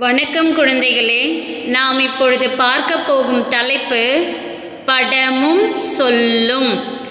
வணக்கம் குழந்தைகளே நாம் இப்பொழுது பார்க்க போகும் தலைப்பு படமும் சொல்லும்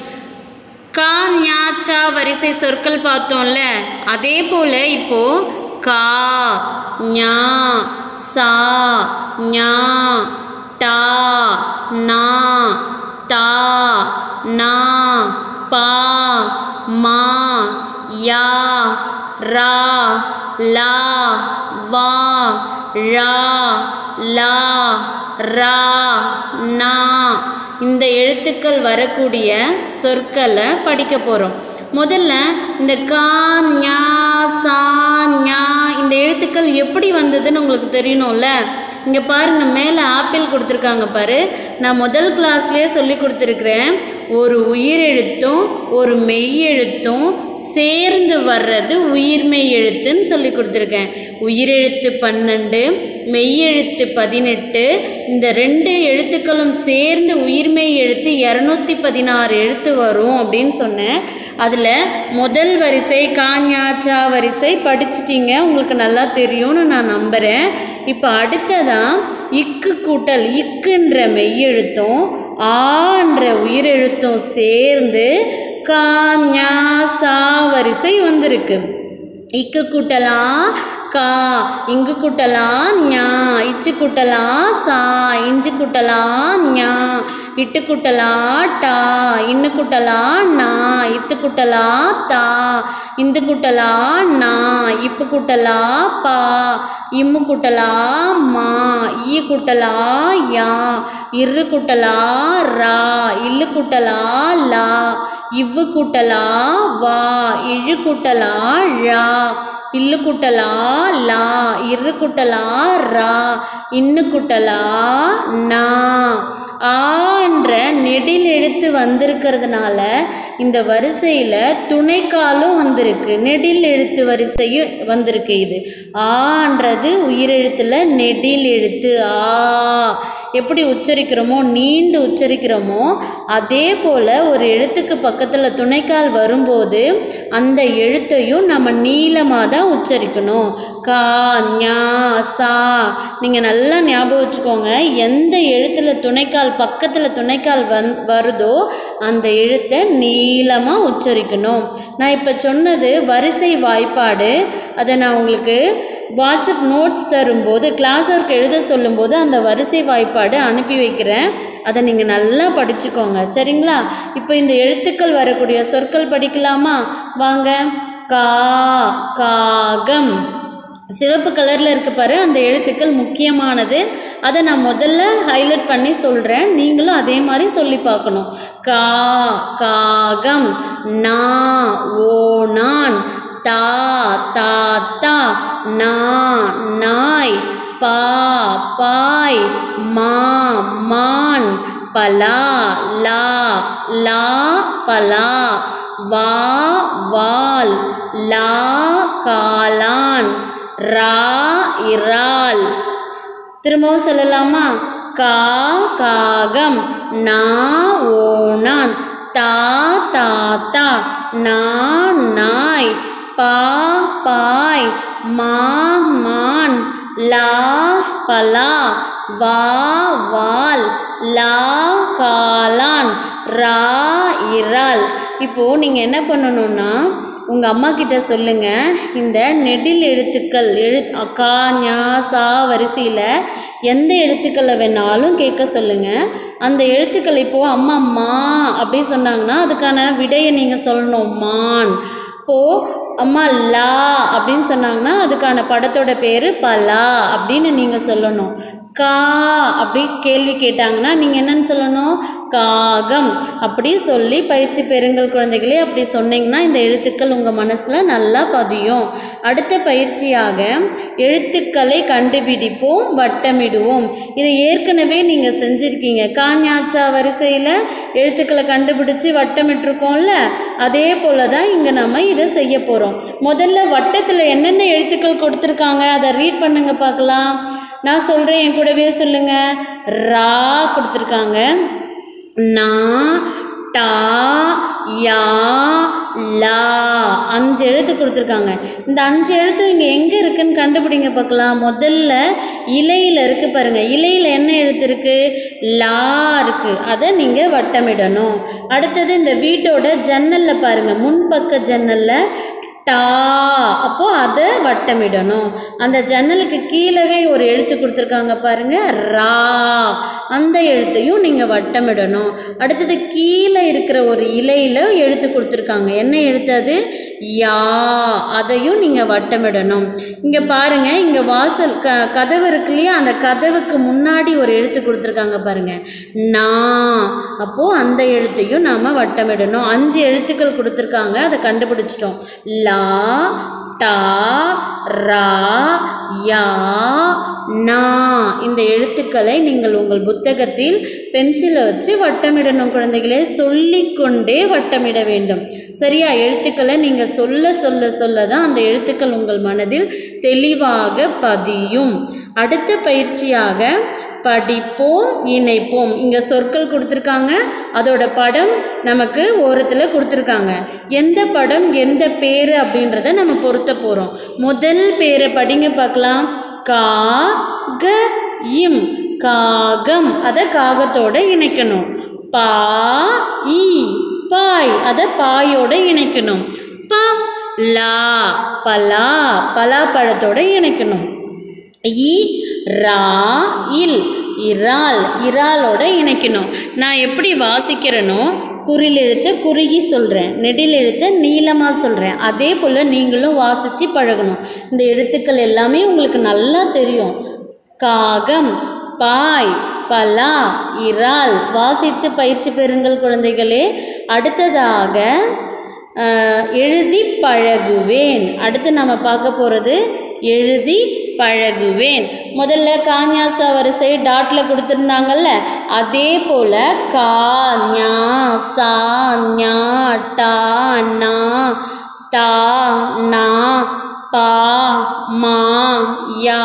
கா ஞா சா வரிசை சொற்கள் பார்த்தோம்ல அதே போல் இப்போ கா ஞா சா ஞா டா நா தா நா பா மா யா ரா லா வா ழா லா ரா நா இந்த எழுத்துக்கள் வரக்கூடிய சொற்களை படிக்க போகிறோம் முதல்ல இந்த கா ஞா சா ஞா இந்த எழுத்துக்கள் எப்படி வந்ததுன்னு உங்களுக்கு தெரியணும்ல இங்கே பாருங்கள் மேலே ஆப்பிள் கொடுத்துருக்காங்க பாரு நான் முதல் கிளாஸ்லேயே சொல்லி கொடுத்துருக்குறேன் ஒரு உயிரெழுத்தும் ஒரு மெய்யெழுத்தும் சேர்ந்து வர்றது உயிர்மெய் எழுத்துன்னு சொல்லி கொடுத்துருக்கேன் உயிரெழுத்து பன்னெண்டு மெய்யெழுத்து பதினெட்டு இந்த ரெண்டு எழுத்துக்களும் சேர்ந்து உயிர்மெய் எழுத்து இரநூத்தி பதினாறு எழுத்து வரும் அப்படின்னு சொன்னேன் அதில் முதல் வரிசை காஞ்ஞாச்சா வரிசை படிச்சிட்டிங்க உங்களுக்கு நல்லா தெரியும்னு நான் நம்புகிறேன் இப்போ அடுத்ததான் இக்கு கூட்டல் இக்குன்ற மெய்யெழுத்தும் ஆன்ற உயிரெழுத்தும் சேர்ந்து காஞ்ஞா சா வரிசை வந்திருக்கு இக்கு கூட்டலாம் கா இங்கு கூட்டலாம் ஞா இச்சு கூட்டலாம் சா இஞ்சு கூட்டலாம் ஞா இட்டு குட்டலா டா இன்னு குட்டலா நா இத்து குட்டலா தா இந்து குட்டலா நா இப்பு குட்டலா பா இம்மு குட்டலா மா ஈ குட்டலா யா இரு குட்டலா ரா இல்லு குட்டலா லா இவ்வு குட்டலா வா இழு குட்டலா ழா இல்லு குட்டலா லா இரு குட்டலா ரா இன்னு குட்டலா நா ஆன்ற நெடில் எழுத்து வந்திருக்கிறதுனால இந்த வரிசையில் துணைக்காலும் வந்திருக்கு நெடில் எழுத்து வரிசையும் வந்திருக்கு இது ஆன்றது உயிரெழுத்தில் நெடில் எழுத்து ஆ எப்படி உச்சரிக்கிறோமோ நீண்டு உச்சரிக்கிறோமோ அதே போல் ஒரு எழுத்துக்கு பக்கத்தில் துணைக்கால் வரும்போது அந்த எழுத்தையும் நம்ம நீளமாக தான் உச்சரிக்கணும் கா ஞா சா நீங்கள் நல்லா ஞாபகம் வச்சுக்கோங்க எந்த எழுத்தில் துணைக்கால் பக்கத்தில் துணைக்கால் வந் வருதோ அந்த எழுத்தை நீளமாக உச்சரிக்கணும் நான் இப்போ சொன்னது வரிசை வாய்ப்பாடு அதை நான் உங்களுக்கு வாட்ஸ்அப் நோட்ஸ் தரும்போது கிளாஸ் ஒர்க் எழுத சொல்லும்போது அந்த வரிசை வாய்ப்பாடு அனுப்பி வைக்கிறேன் அதை நீங்கள் நல்லா படிச்சுக்கோங்க சரிங்களா இப்போ இந்த எழுத்துக்கள் வரக்கூடிய சொற்கள் படிக்கலாமா வாங்க கா காகம் சிவப்பு கலரில் இருக்கு பாரு அந்த எழுத்துக்கள் முக்கியமானது அதை நான் முதல்ல ஹைலைட் பண்ணி சொல்கிறேன் நீங்களும் அதே மாதிரி சொல்லி பார்க்கணும் கா காகம் நா ஓனான் தா தாத்தா நா நாய் பா பாய் மா மான் பலா லா லா பலா வா வால் லா காளான் ரா இறால் திரும்பவும் சொல்லலாமா கா காகம் நா ஓனான் தா தாத்தா நா நாய் பா பாய் மா மான் லா பலா வா வால் லா காளான் ரா இறால் இப்போது நீங்கள் என்ன பண்ணணுன்னா உங்கள் அம்மா கிட்ட சொல்லுங்கள் இந்த நெடில் எழுத்துக்கள் எழு கா ஞா சா வரிசையில் எந்த எழுத்துக்களை வேணாலும் கேட்க சொல்லுங்கள் அந்த எழுத்துக்கள் இப்போது அம்மா மா அப்படி சொன்னாங்கன்னா அதுக்கான விடையை நீங்கள் சொல்லணும் மான் இப்போது அம்மா லா அப்படின்னு சொன்னாங்கன்னா அதுக்கான படத்தோட பேர் பலா அப்படின்னு நீங்கள் சொல்லணும் கா அப்படி கேள்வி கேட்டாங்கன்னா நீங்கள் என்னன்னு சொல்லணும் காகம் அப்படி சொல்லி பயிற்சி பெறுங்கள் குழந்தைகளே அப்படி சொன்னீங்கன்னா இந்த எழுத்துக்கள் உங்கள் மனசில் நல்லா பதியும் அடுத்த பயிற்சியாக எழுத்துக்களை கண்டுபிடிப்போம் வட்டமிடுவோம் இதை ஏற்கனவே நீங்கள் செஞ்சுருக்கீங்க காஞ்ஞாச்சா வரிசையில் எழுத்துக்களை கண்டுபிடிச்சி வட்டமிட்டிருக்கோம்ல அதே போல் தான் இங்கே நம்ம இதை செய்ய போகிறோம் முதல்ல வட்டத்தில் என்னென்ன எழுத்துக்கள் கொடுத்துருக்காங்க அதை ரீட் பண்ணுங்க பார்க்கலாம் நான் சொல்கிறேன் என் கூடவே சொல்லுங்கள் ரா கொடுத்துருக்காங்க நா டா யா லா அஞ்சு எழுத்து கொடுத்துருக்காங்க இந்த அஞ்சு எழுத்தும் இங்கே எங்கே இருக்குன்னு கண்டுபிடிங்க பார்க்கலாம் முதல்ல இலையில் இருக்குது பாருங்கள் இலையில் என்ன எழுத்து இருக்குது லா இருக்குது அதை நீங்கள் வட்டமிடணும் அடுத்தது இந்த வீட்டோட ஜன்னலில் பாருங்கள் முன்பக்க ஜன்னலில் டா அப்போது அதை வட்டமிடணும் அந்த ஜன்னலுக்கு கீழவே ஒரு எழுத்து கொடுத்துருக்காங்க பாருங்க ரா அந்த எழுத்தையும் நீங்கள் வட்டமிடணும் அடுத்தது கீழே இருக்கிற ஒரு இலையில் எழுத்து கொடுத்துருக்காங்க என்ன எழுத்து அது யா அதையும் நீங்கள் வட்டமிடணும் இங்கே பாருங்க இங்கே வாசல் க கதவு இருக்கு இல்லையா அந்த கதவுக்கு முன்னாடி ஒரு எழுத்து கொடுத்துருக்காங்க பாருங்க நா அப்போது அந்த எழுத்தையும் நாம் வட்டமிடணும் அஞ்சு எழுத்துக்கள் கொடுத்துருக்காங்க அதை கண்டுபிடிச்சிட்டோம் லா டா ரா யா நா இந்த எழுத்துக்களை நீங்கள் உங்கள் புத்தகத்தில் பென்சிலை வச்சு வட்டமிடணும் குழந்தைகளே சொல்லிக்கொண்டே வட்டமிட வேண்டும் சரியா எழுத்துக்களை நீங்கள் சொல்ல சொல்ல சொல்ல தான் அந்த எழுத்துக்கள் உங்கள் மனதில் தெளிவாக பதியும் அடுத்த பயிற்சியாக படிப்போம் இணைப்போம் இங்கே சொற்கள் கொடுத்துருக்காங்க அதோட படம் நமக்கு ஓரத்தில் கொடுத்துருக்காங்க எந்த படம் எந்த பேர் அப்படின்றத நம்ம பொருத்த போகிறோம் முதல் பேரை படிங்க பார்க்கலாம் கா க இம் காகம் அதை காகத்தோட இணைக்கணும் பா இ பாய் அதை பாயோட இணைக்கணும் ப லா பலா பலாப்பழத்தோட இணைக்கணும் இ ரா இல் இறால் இறாலோட இணைக்கணும் நான் எப்படி வாசிக்கிறேனோ குறில் எழுத்து குறுகி சொல்கிறேன் நெடில் எழுத்தை நீளமாக சொல்கிறேன் அதே போல் நீங்களும் வாசித்து பழகணும் இந்த எழுத்துக்கள் எல்லாமே உங்களுக்கு நல்லா தெரியும் காகம் பாய் பலா இறால் வாசித்து பயிற்சி பெறுங்கள் குழந்தைகளே அடுத்ததாக அஹ், எழுதி பழகுவேன் அடுத்து நம்ம பார்க்க போகிறது எழுதி பழகுவேன் முதல்ல காஞாசா வரிசை டாட்டில் கொடுத்துருந்தாங்கல்ல அதே போல் கா ஞா சா ஞா டா நா தா நா பா மா யா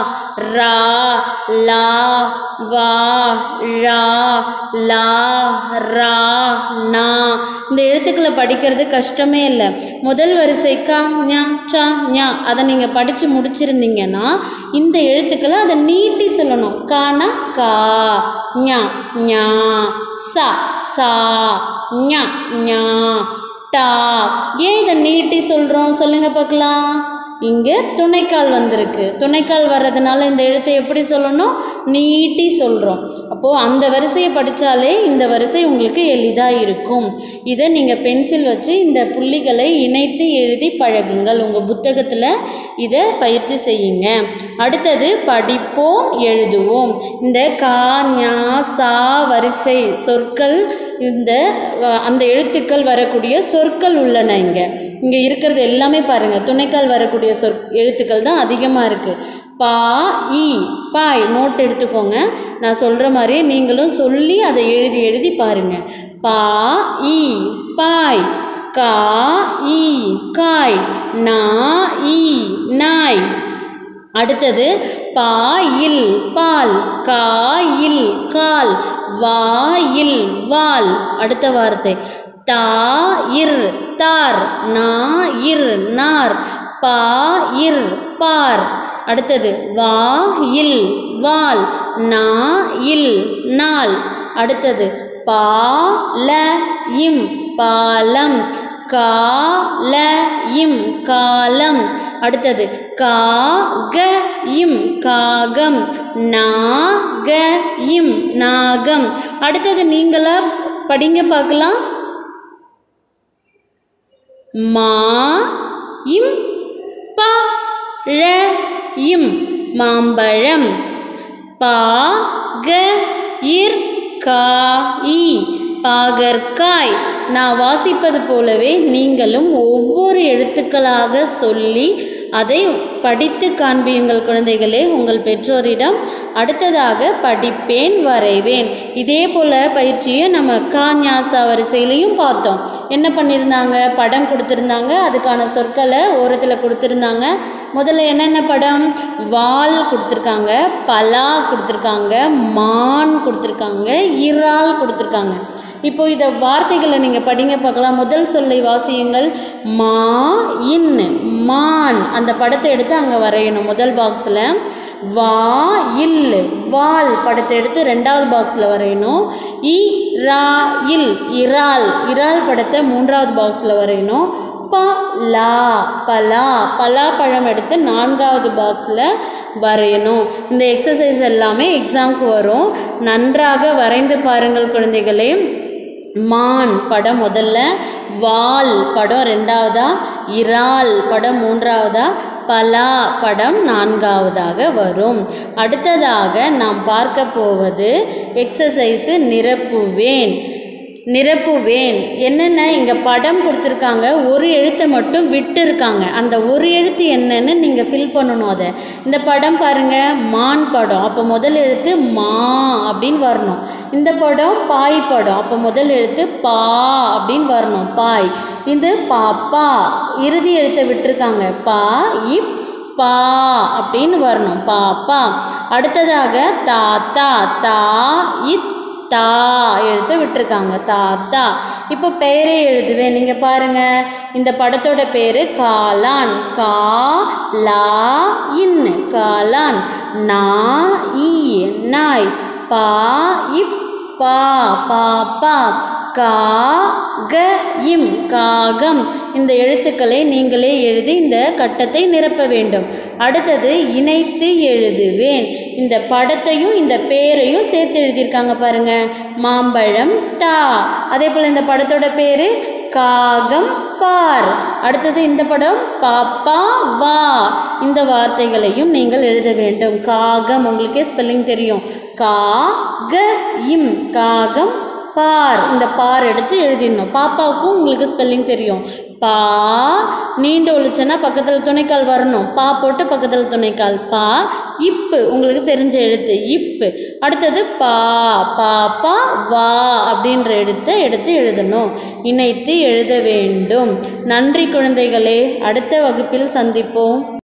ரா லா வா ழா லா ரா நா இந்த எழுத்துக்களை படிக்கிறது கஷ்டமே இல்லை முதல் வரிசை கா ஞா சா ஞா அதை நீங்கள் படித்து முடிச்சிருந்தீங்கன்னா இந்த எழுத்துக்களை அதை நீட்டி சொல்லணும் கானா கா ஞா ஞா சா சா ஞா ஞா டா ஏன் இதை நீட்டி சொல்கிறோம் சொல்லுங்க பார்க்கலாம் இங்கே துணைக்கால் வந்திருக்கு துணைக்கால் வர்றதுனால இந்த எழுத்தை எப்படி சொல்லணும் நீட்டி சொல்கிறோம் அப்போது அந்த வரிசையை படித்தாலே இந்த வரிசை உங்களுக்கு எளிதாக இருக்கும் இதை நீங்கள் பென்சில் வச்சு இந்த புள்ளிகளை இணைத்து எழுதி பழகுங்கள் உங்கள் புத்தகத்தில் இதை பயிற்சி செய்யுங்க அடுத்தது படிப்போம் எழுதுவோம் இந்த கா ஞா சா வரிசை சொற்கள் இந்த அஹ், அந்த எழுத்துக்கள் வரக்கூடிய சொற்கள் உள்ளன இங்கே இங்கே இருக்கிறது எல்லாமே பாருங்கள் துணைக்கால் வரக்கூடிய சொற் எழுத்துக்கள் தான் அதிகமாக இருக்குது பா இ பாய் நோட் எடுத்துக்கோங்க நான் சொல்கிற மாதிரியே நீங்களும் சொல்லி அதை எழுதி எழுதி பாருங்கள் பா இ பாய் கா இ காய் நா இ நாய் அடுத்தது பாயில் பால் காயில் கால் வாயில் வால் அடுத்த வார்த்தை தாயிர் தார் நாயிர் நார் பாயிர் பார் அடுத்தது வாயில் வால் நாயில் நாள் அடுத்தது பால இம் பாலம் கால இம் காலம் அடுத்தது காக இம் காகம் நாக இம் நாகம் அடுத்தது நீங்களா படிங்க பார்க்கலாம் மா இம் ப ழ இம் மாம்பழம் பா க இர் கா இ பாகற்காய் நான் வாசிப்பது போலவே நீங்களும் ஒவ்வொரு எழுத்துக்களாக சொல்லி அதை படித்து காண்பியுங்கள் குழந்தைகளே உங்கள் பெற்றோரிடம் அடுத்ததாக படிப்பேன் வரைவேன் இதே போல் பயிற்சியை நம்ம கா ஞாசா வரிசையிலையும் பார்த்தோம் என்ன பண்ணியிருந்தாங்க படம் கொடுத்துருந்தாங்க அதுக்கான சொற்களை ஓரத்தில் கொடுத்துருந்தாங்க முதல்ல என்னென்ன படம் வால் கொடுத்துருக்காங்க பலா கொடுத்துருக்காங்க மான் கொடுத்துருக்காங்க இறால் கொடுத்துருக்காங்க இப்போ இதை வார்த்தைகளை நீங்கள் படிங்க பார்க்கலாம் முதல் சொல்லை வாசியுங்கள் மா இன் மான் அந்த படத்தை எடுத்து அங்கே வரையணும் முதல் பாக்ஸில் வா இல் வால் படத்தை எடுத்து ரெண்டாவது பாக்ஸில் வரையணும் இ ரா இல் இறால் இறால் படத்தை மூன்றாவது பாக்ஸில் வரையணும் ப லா பலா பலாப்பழம் எடுத்து நான்காவது பாக்ஸில் வரையணும் இந்த எக்ஸசைஸ் எல்லாமே எக்ஸாம்க்கு வரும் நன்றாக வரைந்து பாருங்கள் குழந்தைகளே மான் படம் முதல்ல வால் படம் ரெண்டாவதா இறால் படம் மூன்றாவதா பலா படம் நான்காவதாக வரும் அடுத்ததாக நாம் பார்க்க போவது எக்ஸசைஸு நிரப்புவேன் நிரப்புவேன் என்னென்ன இங்கே படம் கொடுத்துருக்காங்க ஒரு எழுத்தை மட்டும் விட்டு இருக்காங்க அந்த ஒரு எழுத்து என்னன்னு நீங்கள் ஃபில் பண்ணணும் அதை இந்த படம் பாருங்கள் மான் படம் அப்போ முதல் எழுத்து மா அப்படின்னு வரணும் இந்த படம் பாய் படம் அப்போ முதல் எழுத்து பா அப்படின்னு வரணும் பாய் இது பாப்பா இறுதி எழுத்தை விட்டுருக்காங்க பா இப் பா அப்படின்னு வரணும் பாப்பா அடுத்ததாக தாத்தா தா இத் தா எழுத்து விட்டுருக்காங்க தாத்தா இப்போ பெயரை எழுதுவேன் நீங்கள் பாருங்கள் இந்த படத்தோட பேர் காளான் கா லா இன் காளான் நா ஈ நாய் பா இப் பா பாப்பா கா க இம் காகம் இந்த எழுத்துக்களை நீங்களே எழுதி இந்த கட்டத்தை நிரப்ப வேண்டும் அடுத்தது இணைத்து எழுதுவேன் இந்த படத்தையும் இந்த பேரையும் சேர்த்து எழுதியிருக்காங்க பாருங்க மாம்பழம் தா அதே போல் இந்த படத்தோட பேர் காகம் பார் அடுத்தது இந்த படம் பாப்பா வா இந்த வார்த்தைகளையும் நீங்கள் எழுத வேண்டும் காகம் உங்களுக்கே ஸ்பெல்லிங் தெரியும் கா க இம் காகம் பார் இந்த பார் எடுத்து எழுதிடணும் பாப்பாவுக்கும் உங்களுக்கு ஸ்பெல்லிங் தெரியும் பா நீண்டு ஒழிச்சனா பக்கத்தில் துணைக்கால் வரணும் பா போட்டு பக்கத்தில் துணைக்கால் பா இப்பு உங்களுக்கு தெரிஞ்ச எழுத்து இப்பு அடுத்தது பா பாப்பா வா அப்படின்ற எழுத்தை எடுத்து எழுதணும் இணைத்து எழுத வேண்டும் நன்றி குழந்தைகளே அடுத்த வகுப்பில் சந்திப்போம்